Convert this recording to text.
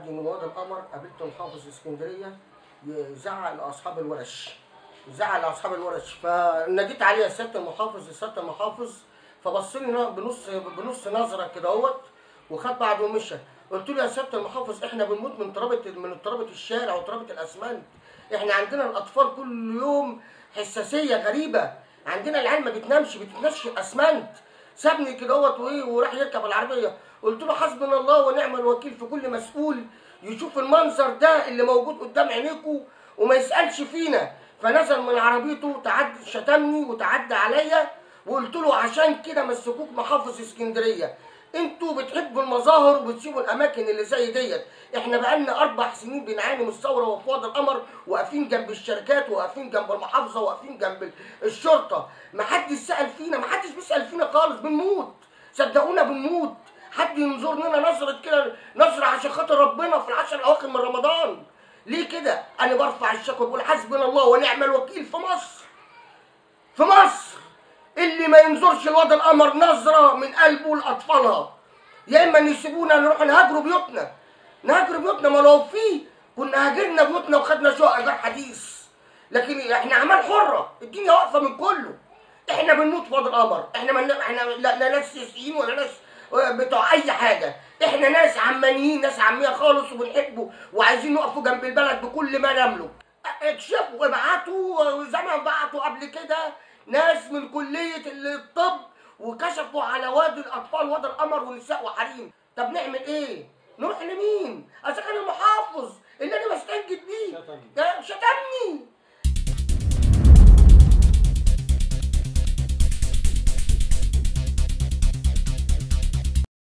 معدي من وادي القمر قابلت محافظ اسكندريه يزعق لاصحاب الورش يزعق لاصحاب الورش فناديت عليه يا سياده المحافظ يا سياده المحافظ فبص لي بنص بنص نظره كده اهوت وخد بعضه ومشى قلت له يا سياده المحافظ احنا بنموت من ترابه من ترابه الشارع وترابه الاسمنت احنا عندنا الاطفال كل يوم حساسيه غريبه عندنا العيال ما بتنامش بتتنش اسمنت سابني كده اهوت وايه وراح يركب العربيه قلت له حسبنا الله ونعم الوكيل في كل مسؤول يشوف المنظر ده اللي موجود قدام عينيكوا وما يسالش فينا فنزل من عربيته تعدى شتمني وتعدى عليا وقلت له عشان كده مسكوك محافظ اسكندريه انتوا بتحبوا المظاهر وبتسيبوا الاماكن اللي زي ديت احنا بقالنا اربع سنين بنعاني من الثوره وفي وادي القمر واقفين جنب الشركات واقفين جنب المحافظه واقفين جنب الشرطه ما حدش سال فينا ما حدش بيسال فينا خالص بنموت صدقونا بنموت حد ينظر لنا نظره كده نظره عشان خاطر ربنا في العشر الاواخر من رمضان ليه كده انا برفع الشكوى بقول حسبنا الله ونعم الوكيل في مصر في مصر اللي ما ينظرش لوادي القمر نظره من قلبه لاطفالها يا اما يسيبونا نروح نهاجروا بيوتنا نهاجروا بيوتنا ما لو في كنا هاجرنا بيوتنا وخدنا شقق ايجار حديث لكن احنا اعمال حره الدنيا واقفه من كله احنا بنموت في وادي القمر احنا من احنا لا, لا ناس سياسيين ولا ناس بتوع اي حاجه احنا ناس عمانيين ناس عاميه خالص وبنحبه وعايزين نقفوا جنب البلد بكل ما نملك اكشفوا ابعتوا زي ما بعتوا قبل كده ناس من كليه الطب وكشفوا على وادي الاطفال وادي القمر ونساء وحريم طب نعمل ايه نروح لمين اذا كان المحافظ اللي انا بستنجد بيه شتم. ده شتمني